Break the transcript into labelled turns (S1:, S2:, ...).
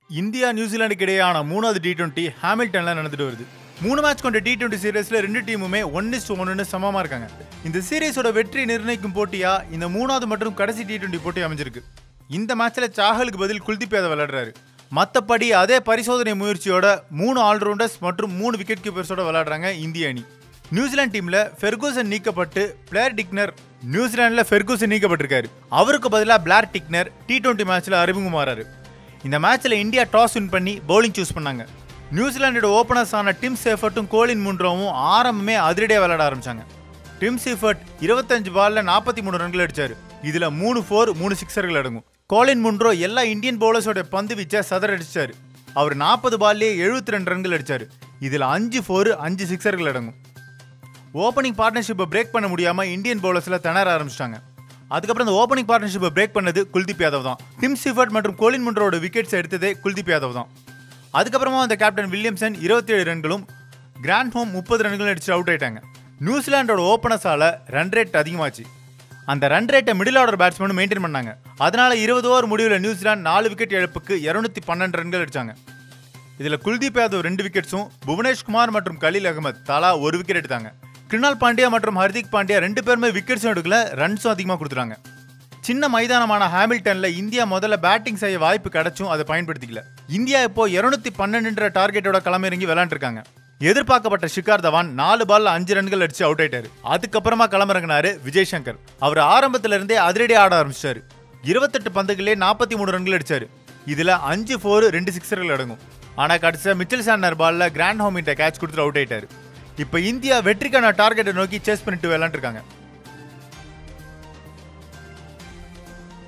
S1: India நியூசிலாந்துக்கு இடையேயான மூணாவது டி டுவெண்ட்டி ஹாமில்டன்ல நடந்துட்டு வருது மூணு மேட்ச் கொண்ட டி டுவெண்ட்டி சீரீஸ்ல ரெண்டு டீமுமே ஒன் இஸ் ஒன்னு சமமா இருக்காங்க இந்த சீரீஸோட வெற்றி நிர்ணயிக்கும் போட்டியா இந்த மூணாவது மற்றும் கடைசி டி டுவெண்ட்டி போட்டி அமைஞ்சிருக்கு இந்த மேட்ச்ல சாஹலுக்கு பதில் குல்தீப் யாதவ் விளையாடுறாரு மற்றபடி அதே பரிசோதனை முயற்சியோட மூணு ஆல்ரவுண்டர்ஸ் மற்றும் மூணு விக்கெட் கீப்பர்ஸோட விளையாடுறாங்க இந்திய அணி நியூசிலாந்து டீம்ல ஃபெர்கூசன் நீக்கப்பட்டு பிளேர் டிக்னர் நியூசிலாந்துல ஃபெர்கூசன் நீக்கப்பட்டிருக்காரு அவருக்கு பதிலாக பிளார் டிக்னர் டி டுவெண்ட்டி மேட்ச்ல அறிமுகமாறாரு இந்த மேட்ச்ல இந்தியா டாஸ் வின் பண்ணி பவுலிங் சூஸ் பண்ணாங்க நியூசிலாண்டோட ஓப்பனர்ஸ் ஆன டிம் சேஃபர்ட்டும் கோலின் முன்ரோவும் ஆரம்பமே அதிரடியாக விளையாட ஆரம்பிச்சாங்க டிம் சீஃபர்ட் இருபத்தஞ்சு பால்ல நாற்பத்தி மூணு ரன்கள் அடிச்சாரு இதுல மூணு ஃபோர் மூணு சிக்ஸர்கள் அடங்கும் கோலின் முன்ரோ எல்லா இந்தியன் பவுலர்ஸோட பந்து வீச்சை சதற அடிச்சாரு அவர் நாற்பது பால்லேயே எழுபத்தி ரெண்டு ரன்கள் அடிச்சாரு இதுல அஞ்சு ஃபோர் அஞ்சு சிக்ஸர்கள் அடங்கும் ஓப்பனிங் பார்ட்னர்ஷிப்பை பிரேக் பண்ண முடியாம இந்தியன் பவுலர்ஸ்ல திணற ஆரம்பிச்சிட்டாங்க அதுக்கப்புறம் இந்த ஓப்பனிங் பார்ட்னர்ஷிப்பை பிரேக் பண்ணது குல்தீப் யாதவ் தான் டிம் சிஃபர்ட் மற்றும் கோலின் முன்ரோட விக்கெட்ஸ் எடுத்ததே குல்தீப் யாதவ் தான் அதுக்கப்புறமா அந்த கேப்டன் வில்லியம்சன் 27 ரன்களும் கிராண்ட் ஹோம் முப்பது ரன்களும் அடிச்சு அவுட் ஆயிட்டாங்க நியூசிலாண்டோட ஓப்பனர்ஸால ரன் ரேட் அதிகமாச்சு அந்த ரன் ரேட்டை மிடில் ஆர்டர் பேட்ஸ்மேனும் மெயின்டைன் பண்ணாங்க அதனால இருபது ஓவர் முடிவில் நியூசிலாந்து நாலு விக்கெட் இழப்புக்கு இருநூத்தி பன்னெண்டு ரன்கள் அடிச்சாங்க இதுல குல்தீப் யாதவ் ரெண்டு விக்கெட்ஸும் புவனேஷ்குமார் மற்றும் கலீல் அகமத் தலா ஒரு விக்கெட் எடுத்தாங்க கிருணால் பாண்டியா மற்றும் ஹர்திக் பாண்டியா ரெண்டு பேருமே விக்கெட்ஸும் எடுக்கல ரன்ஸும் அதிகமாக கொடுத்துட்டாங்க சின்ன மைதானமான ஹாமில்டன்ல இந்தியா முதல்ல பேட்டிங் செய்ய வாய்ப்பு கிடைச்சும் அதை பயன்படுத்திக்கல இந்தியா இப்போ இருநூத்தி பன்னெண்டுன்ற டார்கெட்டோட களமிறங்கி விளையாண்டுருக்காங்க எதிர்பார்க்கப்பட்ட ஷிகார் தவான் நாலு பால்ல அஞ்சு ரன்கள் அடிச்சு அவுட் ஆயிட்டாரு அதுக்கப்புறமா களமிறங்கினாரு விஜய் சங்கர் அவர் ஆரம்பத்துல இருந்தே அதிரடி ஆட ஆரம்பிச்சாரு இருபத்தெட்டு பந்துகளே நாற்பத்தி மூணு ரன்கள் அடிச்சாரு இதுல அஞ்சு ஃபோர் ரெண்டு சிக்ஸர்கள் அடங்கும் ஆனா கடைசியா மிச்சல் சாண்டர் பால்ல கிராண்ட் ஹோமிட்ட கேட்ச் கொடுத்துட்டு அவுட் ஆயிட்டாரு இப்போ இந்தியா வெற்றிக்கான டார்கெட்டை நோக்கி சேஸ் பண்ணிட்டு விளையாண்டுருக்காங்க